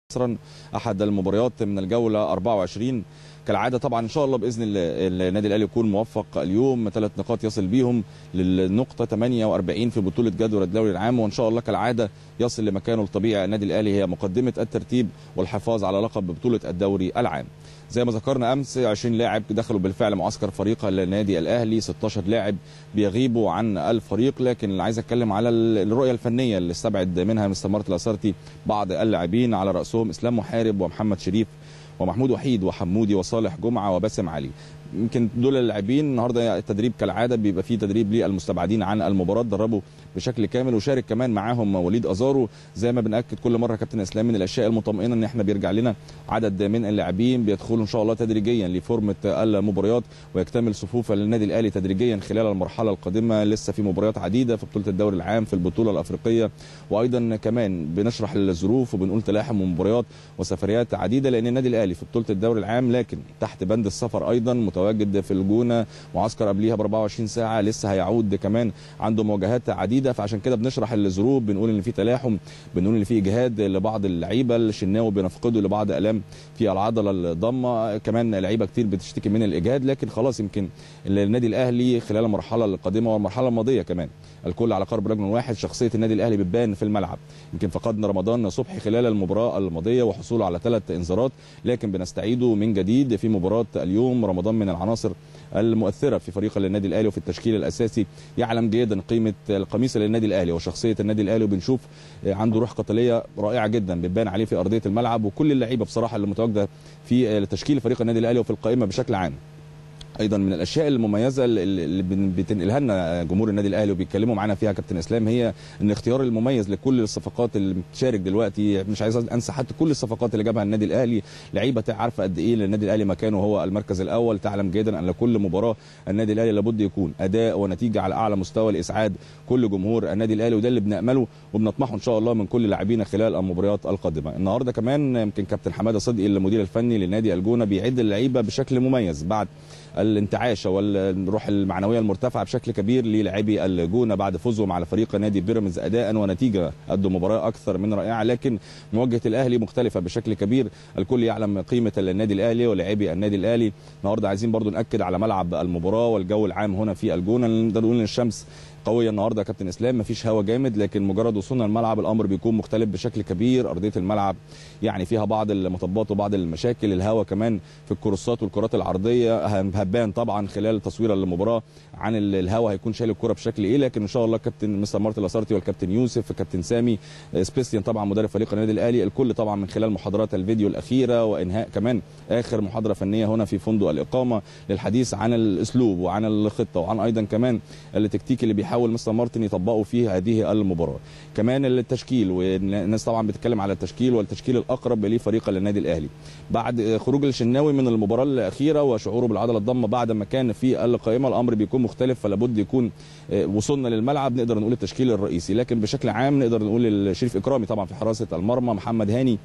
مصرا احد المباريات من الجوله 24 كالعاده طبعا ان شاء الله باذن الله النادي الاهلي يكون موفق اليوم ثلاث نقاط يصل بيهم للنقطه 48 في بطوله جدول الدوري العام وان شاء الله كالعاده يصل لمكانه الطبيعي النادي الاهلي هي مقدمه الترتيب والحفاظ على لقب بطوله الدوري العام زي ما ذكرنا امس 20 لاعب دخلوا بالفعل معسكر فريق النادي الاهلي 16 لاعب بيغيبوا عن الفريق لكن اللي عايز اتكلم على الرؤيه الفنيه اللي استبعد منها مستر مارتن الاسارتي بعض اللاعبين على راسهم اسلام محارب ومحمد شريف ومحمود وحيد وحمودي وصالح جمعه وباسم علي يمكن دول اللاعبين النهارده التدريب كالعاده بيبقى فيه تدريب للمستبعدين عن المباراه دربوا بشكل كامل وشارك كمان معاهم وليد ازارو زي ما بناكد كل مره كابتن اسلام من الاشياء المطمئنه ان احنا بيرجع لنا عدد من اللاعبين بيدخلوا ان شاء الله تدريجيا لفورمه المباريات ويكتمل صفوف النادي الاهلي تدريجيا خلال المرحله القادمه لسه في مباريات عديده في بطوله الدوري العام في البطوله الافريقيه وايضا كمان بنشرح الظروف وبنقول تلاحم مباريات وسفريات عديده لان النادي الاهلي في بطوله الدوري العام لكن تحت بند السفر ايضا متواجد في الجونه معسكر قبليها ب 24 ساعه لسه هيعود كمان عنده مواجهات عديده فعشان كده بنشرح الظروف بنقول ان في تلاحم بنقول ان في اجهاد لبعض اللعيبه الشناوي بنفقده لبعض الام في العضله الضمه كمان لعيبه كتير بتشتكي من الاجهاد لكن خلاص يمكن النادي الاهلي خلال المرحله القادمه والمرحله الماضيه كمان الكل على قرب رجل واحد شخصيه النادي الاهلي بتبان في الملعب يمكن فقدنا رمضان صبحي خلال المباراه الماضيه وحصوله على ثلاث انذارات لكن بنستعيده من جديد في مباراه اليوم رمضان من العناصر المؤثره في فريق النادي الاهلي وفي التشكيل الاساسي يعلم جيدا قيمه القميص للنادي الاهلي وشخصيه النادي الاهلي وبنشوف عنده روح قتاليه رائعه جدا بتبان عليه في ارضيه الملعب وكل اللعيبه بصراحه اللي متواجده في تشكيل فريق النادي الاهلي وفي القائمه بشكل عام ايضا من الاشياء المميزه اللي بتنقلها لنا جمهور النادي الاهلي وبيتكلموا معانا فيها كابتن اسلام هي ان اختيار المميز لكل الصفقات اللي بتشارك دلوقتي مش عايز انسى حتى كل الصفقات اللي جابها النادي الاهلي لعيبه عارفه قد ايه النادي الاهلي مكانه هو المركز الاول تعلم جيدا ان لكل مباراه النادي الاهلي لابد يكون اداء ونتيجه على اعلى مستوى لاسعاد كل جمهور النادي الاهلي وده اللي بنامله وبنطمحه ان شاء الله من كل لاعبينا خلال المباريات القادمه النهارده كمان يمكن كابتن حماده صدقي المدير الفني لنادي الجونه بيعد اللعيبه بشكل مميز بعد الانتعاش والروح المعنويه المرتفعه بشكل كبير للاعبي الجونه بعد فوزهم على فريق نادي بيراميدز اداء ونتيجه ادوا مباراه اكثر من رائعه لكن مواجهه الاهلي مختلفه بشكل كبير الكل يعلم قيمه النادي الاهلي ولاعبي النادي الاهلي النهارده عايزين برضو ناكد على ملعب المباراه والجو العام هنا في الجونه نقدر نقول ان الشمس قويه النهارده يا كابتن اسلام مفيش هوا جامد لكن مجرد وصولنا الملعب الامر بيكون مختلف بشكل كبير ارضيه الملعب يعني فيها بعض المطبات وبعض المشاكل الهوا كمان في الكروسات والكرات العرضيه هبان طبعا خلال تصوير المباراه عن الهوا هيكون شايل الكره بشكل ايه لكن ان شاء الله كابتن مستر مارتن الاسارتي والكابتن يوسف كابتن سامي سبيستيان طبعا مدرب فريق النادي الاهلي الكل طبعا من خلال محاضرات الفيديو الاخيره وانهاء كمان اخر محاضره فنيه هنا في فندق الاقامه للحديث عن الاسلوب وعن الخطه وعن ايضا كمان التكتيك اللي بيحاول مستر مارتن يطبقوا فيه هذه المباراه كمان التشكيل والناس طبعا بتتكلم على التشكيل والتشكيل الاقرب لفريق النادي الاهلي بعد خروج الشناوي من المباراه الاخيره وشعوره بالعضله الضمه بعد ما كان في القائمه الامر بيكون مختلف فلا بد يكون وصلنا للملعب نقدر نقول التشكيل الرئيسي لكن بشكل عام نقدر نقول شريف اكرامي طبعا في حراسه المرمى محمد هاني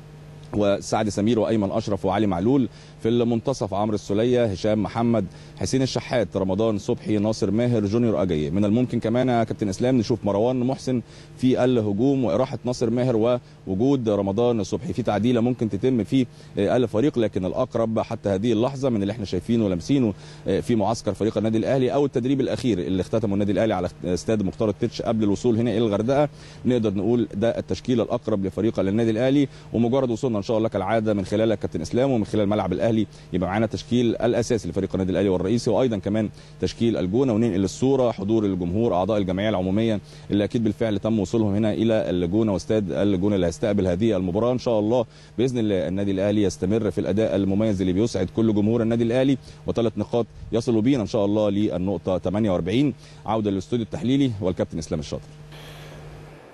وسعد سمير وايمن اشرف وعلي معلول في المنتصف عمرو السوليه هشام محمد حسين الشحات رمضان صبحي ناصر ماهر جونيور اجاي من الممكن كمان يا كابتن اسلام نشوف مروان محسن في الهجوم واراحه ناصر ماهر ووجود رمضان صبحي في تعديله ممكن تتم في الفريق لكن الاقرب حتى هذه اللحظه من اللي احنا شايفينه ولامسينه في معسكر فريق النادي الاهلي او التدريب الاخير اللي اختتمه النادي الاهلي على استاد مختار التتش قبل الوصول هنا الى الغردقه نقدر نقول ده التشكيل الاقرب لفريق النادي الاهلي ومجرد وصولنا ان شاء الله كالعاده من خلال كابتن اسلام ومن خلال ملعب الاهلي يبقى معانا تشكيل الاساسي لفريق النادي الاهلي والرئيسي وايضا كمان تشكيل الجونه وننقل الصوره حضور الجمهور اعضاء الجمعيه العموميه اللي اكيد بالفعل تم وصولهم هنا الى الجونه واستاد الجونه اللي هيستقبل هذه المباراه ان شاء الله باذن الله النادي الاهلي يستمر في الاداء المميز اللي بيسعد كل جمهور النادي الاهلي وثلاث نقاط يصلوا بينا ان شاء الله للنقطه 48 عوده للاستوديو التحليلي والكابتن اسلام الشاطر